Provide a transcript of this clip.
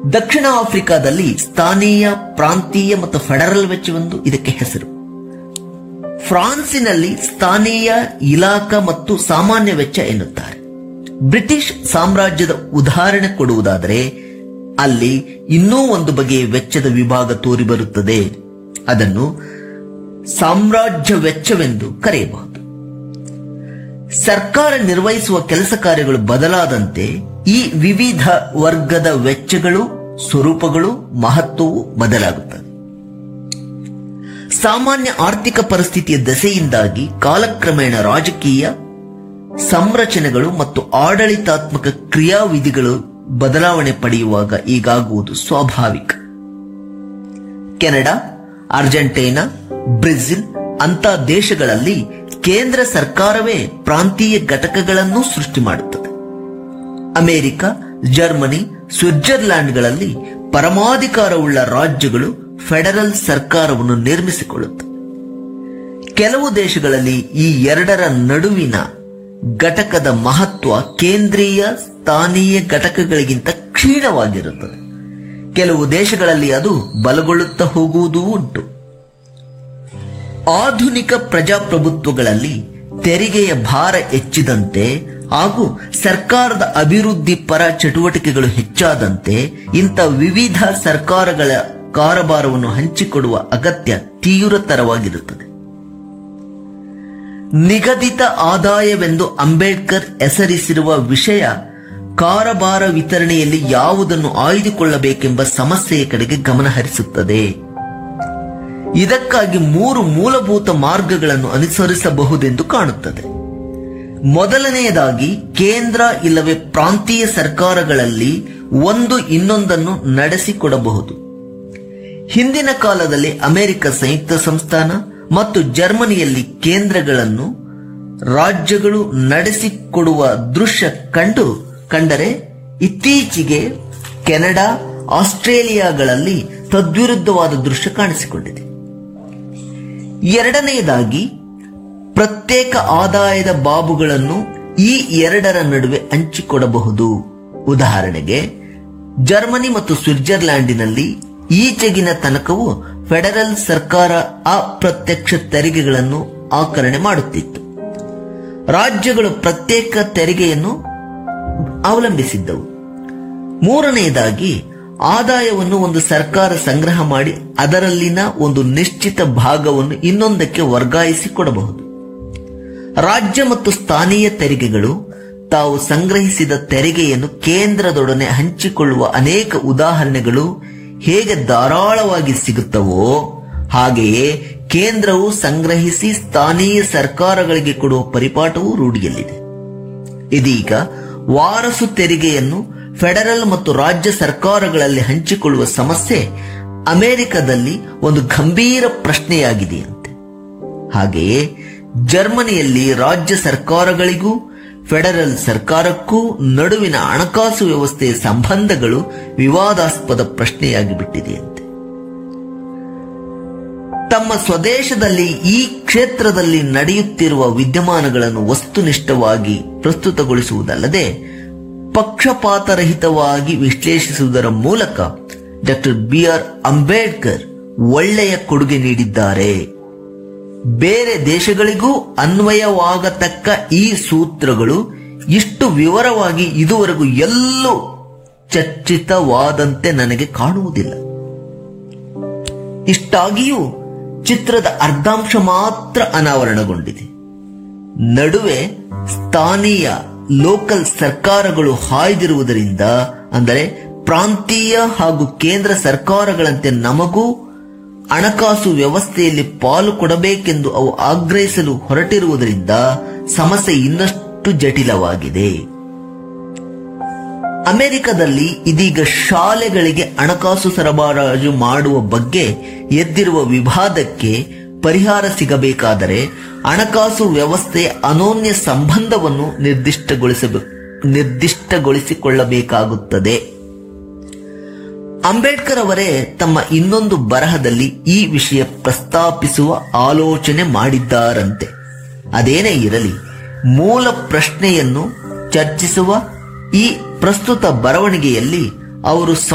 ದಕ್ಷಿಣ ಆಫ್ರಿಕಾದಲ್ಲಿ ಸ್ಥಾನೀಯ ಪ್ರಾಂತೀಯ ಮತ್ತು ಫೆಡರಲ್ ವೆಚ್ಚವೆಂದು ಇದಕ್ಕೆ ಹೆಸರು ಫ್ರಾನ್ಸಿನಲ್ಲಿ ಸ್ಥಾನೀಯ ಇಲಾಖಾ ಮತ್ತು ಸಾಮಾನ್ಯ ವೆಚ್ಚ ಎನ್ನುತ್ತಾರೆ ಬ್ರಿಟಿಷ್ ಸಾಮ್ರಾಜ್ಯದ ಉದಾಹರಣೆ ಕೊಡುವುದಾದರೆ ಅಲ್ಲಿ ಇನ್ನೂ ಒಂದು ಬಗೆಯ ವೆಚ್ಚದ ವಿಭಾಗ ತೋರಿಬರುತ್ತದೆ ಅದನ್ನು ಸಾಮ್ರಾಜ್ಯ ವೆಚ್ಚವೆಂದು ಕರೆಯಬಹುದು ಸರ್ಕಾರ ನಿರ್ವಹಿಸುವ ಕೆಲಸ ಕಾರ್ಯಗಳು ಬದಲಾದಂತೆ ಈ ವಿವಿಧ ವರ್ಗದ ವೆಚ್ಚಗಳು ಸ್ವರೂಪಗಳು ಮಹತ್ವವು ಬದಲಾಗುತ್ತದೆ ಸಾಮಾನ್ಯ ಆರ್ಥಿಕ ಪರಿಸ್ಥಿತಿಯ ದೆಸೆಯಿಂದಾಗಿ ಕಾಲಕ್ರಮೇಣ ರಾಜಕೀಯ ಸಂರಚನೆಗಳು ಮತ್ತು ಆಡಳಿತಾತ್ಮಕ ಕ್ರಿಯಾವಿಧಿಗಳು ಬದಲಾವಣೆ ಪಡೆಯುವಾಗ ಈಗಾಗುವುದು ಸ್ವಾಭಾವಿಕ ಕೆನಡಾ ಅರ್ಜೆಂಟೈನಾ ಬ್ರೆಜಿಲ್ ಅಂತ ದೇಶಗಳಲ್ಲಿ ಕೇಂದ್ರ ಸರ್ಕಾರವೇ ಪ್ರಾಂತೀಯ ಘಟಕಗಳನ್ನು ಸೃಷ್ಟಿ ಮಾಡುತ್ತದೆ ಅಮೆರಿಕ ಜರ್ಮನಿ ಸ್ವಿಟ್ಜರ್ಲ್ಯಾಂಡ್ಗಳಲ್ಲಿ ಪರಮಾಧಿಕಾರವುಳ್ಳ ರಾಜ್ಯಗಳು ಫೆಡರಲ್ ಸರ್ಕಾರವನ್ನು ನಿರ್ಮಿಸಿಕೊಳ್ಳುತ್ತವೆ ಕೆಲವು ದೇಶಗಳಲ್ಲಿ ಈ ಎರಡರ ನಡುವಿನ ಘಟಕದ ಮಹತ್ವ ಕೇಂದ್ರೀಯ ಸ್ಥಾನೀಯ ಘಟಕಗಳಿಗಿಂತ ಕ್ಷೀಣವಾಗಿರುತ್ತದೆ ಕೆಲವು ದೇಶಗಳಲ್ಲಿ ಅದು ಬಲಗೊಳ್ಳುತ್ತಾ ಹೋಗುವುದೂ ಉಂಟು ಆಧುನಿಕ ಪ್ರಜಾಪ್ರಭುತ್ವಗಳಲ್ಲಿ ತೆರಿಗೆಯ ಭಾರ ಹೆಚ್ಚಿದಂತೆ ಹಾಗೂ ಸರ್ಕಾರದ ಅಭಿವೃದ್ಧಿ ಪರ ಚಟುವಟಿಕೆಗಳು ಹೆಚ್ಚಾದಂತೆ ಇಂಥ ವಿವಿಧ ಸರ್ಕಾರಗಳ ಕಾರಭಾರವನ್ನು ಹಂಚಿಕೊಡುವ ಅಗತ್ಯ ತೀವ್ರತರವಾಗಿರುತ್ತದೆ ನಿಗದಿತ ಆದಾಯವೆಂದು ಅಂಬೇಡ್ಕರ್ ಹೆಸರಿಸಿರುವ ವಿಷಯ ಕಾರಭಾರ ವಿತರಣೆಯಲ್ಲಿ ಯಾವುದನ್ನು ಆಯ್ದುಕೊಳ್ಳಬೇಕೆಂಬ ಸಮಸ್ಯೆಯ ಕಡೆಗೆ ಗಮನ ಹರಿಸುತ್ತದೆ ಇದಕ್ಕಾಗಿ ಮೂರು ಮೂಲಭೂತ ಮಾರ್ಗಗಳನ್ನು ಅನುಸರಿಸಬಹುದೆಂದು ಕಾಣುತ್ತದೆ ಮೊದಲನೆಯದಾಗಿ ಕೇಂದ್ರ ಇಲ್ಲವೇ ಪ್ರಾಂತೀಯ ಸರ್ಕಾರಗಳಲ್ಲಿ ಒಂದು ಇನ್ನೊಂದನ್ನು ನಡೆಸಿಕೊಡಬಹುದು ಹಿಂದಿನ ಕಾಲದಲ್ಲಿ ಅಮೆರಿಕ ಸಂಯುಕ್ತ ಸಂಸ್ಥಾನ ಮತ್ತು ಜರ್ಮನಿಯಲ್ಲಿ ಕೇಂದ್ರಗಳನ್ನು ರಾಜ್ಯಗಳು ನಡೆಸಿಕೊಡುವ ದೃಶ್ಯ ಕಂಡು ಕಂಡರೆ ಇತ್ತೀಚೆಗೆ ಕೆನಡಾ ಆಸ್ಟ್ರೇಲಿಯಾಗಳಲ್ಲಿ ತದ್ವಿರುದ್ಧವಾದ ದೃಶ್ಯ ಕಾಣಿಸಿಕೊಂಡಿದೆ ಎರಡನೆಯದಾಗಿ ಪ್ರತ್ಯೇಕ ಆದಾಯದ ಬಾಬುಗಳನ್ನು ಈ ಎರಡರ ನಡುವೆ ಹಂಚಿಕೊಡಬಹುದು ಉದಾಹರಣೆಗೆ ಜರ್ಮನಿ ಮತ್ತು ಸ್ವಿಟ್ಜರ್ಲ್ಯಾಂಡಿನಲ್ಲಿ ಈಚೆಗಿನ ತನಕವೂ ಫೆಡರಲ್ ಸರ್ಕಾರ ಅಪ್ರತ್ಯಕ್ಷ ತೆರಿಗೆಗಳನ್ನು ಆಕರಣೆ ಮಾಡುತ್ತಿತ್ತು ರಾಜ್ಯಗಳು ಪ್ರತ್ಯೇಕ ತೆರಿಗೆಯನ್ನು ಅವಲಂಬಿಸಿದ್ದವು ಮೂರನೆಯದಾಗಿ ಆದಾಯವನ್ನು ಒಂದು ಸರ್ಕಾರ ಸಂಗ್ರಹ ಮಾಡಿ ಅದರಲ್ಲಿನ ಒಂದು ನಿಶ್ಚಿತ ಭಾಗವನ್ನು ಇನ್ನೊಂದಕ್ಕೆ ವರ್ಗಾಯಿಸಿ ಕೊಡಬಹುದು ರಾಜ್ಯ ಮತ್ತು ಸ್ಥಾನೀಯ ತೆರಿಗೆಗಳು ತಾವು ಸಂಗ್ರಹಿಸಿದ ತೆರಿಗೆಯನ್ನು ಕೇಂದ್ರದೊಡನೆ ಹಂಚಿಕೊಳ್ಳುವ ಅನೇಕ ಉದಾಹರಣೆಗಳು ಹೇಗೆ ಧಾರಾಳವಾಗಿ ಸಿಗುತ್ತವೋ ಹಾಗೆಯೇ ಕೇಂದ್ರವು ಸಂಗ್ರಹಿಸಿ ಸ್ಥಾನೀಯ ಸರ್ಕಾರಗಳಿಗೆ ಕೊಡುವ ಪರಿಪಾಠವೂ ರೂಢಿಯಲ್ಲಿದೆ ಇದೀಗ ವಾರಸು ತೆರಿಗೆಯನ್ನು ಫೆಡರಲ್ ಮತ್ತು ರಾಜ್ಯ ಸರ್ಕಾರಗಳಲ್ಲಿ ಹಂಚಿಕೊಳ್ಳುವ ಸಮಸ್ಯೆ ಅಮೆರಿಕದಲ್ಲಿ ಒಂದು ಗಂಭೀರ ಪ್ರಶ್ನೆಯಾಗಿದೆಯಂತೆ ಹಾಗೆಯೇ ಜರ್ಮನಿಯಲ್ಲಿ ರಾಜ್ಯ ಸರ್ಕಾರಗಳಿಗೂ ಫೆಡರಲ್ ಸರ್ಕಾರಕ್ಕೂ ನಡುವಿನ ಹಣಕಾಸು ವ್ಯವಸ್ಥೆಯ ಸಂಬಂಧಗಳು ವಿವಾದಾಸ್ಪದ ಪ್ರಶ್ನೆಯಾಗಿ ಬಿಟ್ಟಿದೆಯಂತೆ ತಮ್ಮ ಸ್ವದೇಶದಲ್ಲಿ ಈ ಕ್ಷೇತ್ರದಲ್ಲಿ ನಡೆಯುತ್ತಿರುವ ವಿದ್ಯಮಾನಗಳನ್ನು ವಸ್ತುನಿಷ್ಠವಾಗಿ ಪ್ರಸ್ತುತಗೊಳಿಸುವುದಲ್ಲದೆ ಪಕ್ಷಪಾತರಹಿತವಾಗಿ ವಿಶ್ಲೇಷಿಸುವುದರ ಮೂಲಕ ಡಾಕ್ಟರ್ ಬಿ ಆರ್ ಅಂಬೇಡ್ಕರ್ ಒಳ್ಳೆಯ ಕೊಡುಗೆ ನೀಡಿದ್ದಾರೆ ಬೇರೆ ದೇಶಗಳಿಗೂ ಅನ್ವಯವಾಗತಕ್ಕ ಈ ಸೂತ್ರಗಳು ಇಷ್ಟು ವಿವರವಾಗಿ ಇದುವರೆಗೂ ಎಲ್ಲೂ ಚರ್ಚಿತವಾದಂತೆ ನನಗೆ ಕಾಣುವುದಿಲ್ಲ ಇಷ್ಟಾಗಿಯೂ ಚಿತ್ರದ ಅರ್ಧಾಂಶ ಮಾತ್ರ ಅನಾವರಣಗೊಂಡಿದೆ ನಡುವೆ ಸ್ಥಾನೀಯ ಲೋಕಲ್ ಸರ್ಕಾರಗಳು ಹಾಯ್ದಿರುವುದರಿಂದ ಅಂದರೆ ಪ್ರಾಂತೀಯ ಹಾಗೂ ಕೇಂದ್ರ ಸರ್ಕಾರಗಳಂತೆ ನಮಗೂ ಹಣಕಾಸು ವ್ಯವಸ್ಥೆಯಲ್ಲಿ ಪಾಲು ಕೊಡಬೇಕೆಂದು ಅವು ಆಗ್ರಹಿಸಲು ಹೊರಟಿರುವುದರಿಂದ ಸಮಸ್ಯೆ ಇನ್ನಷ್ಟು ಜಟಿಲವಾಗಿದೆ ಅಮೆರಿಕದಲ್ಲಿ ಇದೀಗ ಶಾಲೆಗಳಿಗೆ ಹಣಕಾಸು ಸರಬರಾಜು ಮಾಡುವ ಬಗ್ಗೆ ಎದ್ದಿರುವ ವಿವಾದಕ್ಕೆ ಪರಿಹಾರ ಸಿಗಬೇಕಾದರೆ ಹಣಕಾಸು ವ್ಯವಸ್ಥೆಯ ಅನೋನ್ಯ ಸಂಬಂಧವನ್ನು ನಿರ್ದಿಷ್ಟಗೊಳಿಸಬೇಕು ನಿರ್ದಿಷ್ಟಗೊಳಿಸಿಕೊಳ್ಳಬೇಕಾಗುತ್ತದೆ ಅಂಬೇಡ್ಕರ್ ಅವರೇ ತಮ್ಮ ಇನ್ನೊಂದು ಬರಹದಲ್ಲಿ ಈ ವಿಷಯ ಪ್ರಸ್ತಾಪಿಸುವ ಆಲೋಚನೆ ಮಾಡಿದ್ದಾರಂತೆ ಅದೇನೇ ಇರಲಿ ಮೂಲ ಪ್ರಶ್ನೆಯನ್ನು ಚರ್ಚಿಸುವ ಈ ಪ್ರಸ್ತುತ ಬರವಣಿಗೆಯಲ್ಲಿ ಅವರು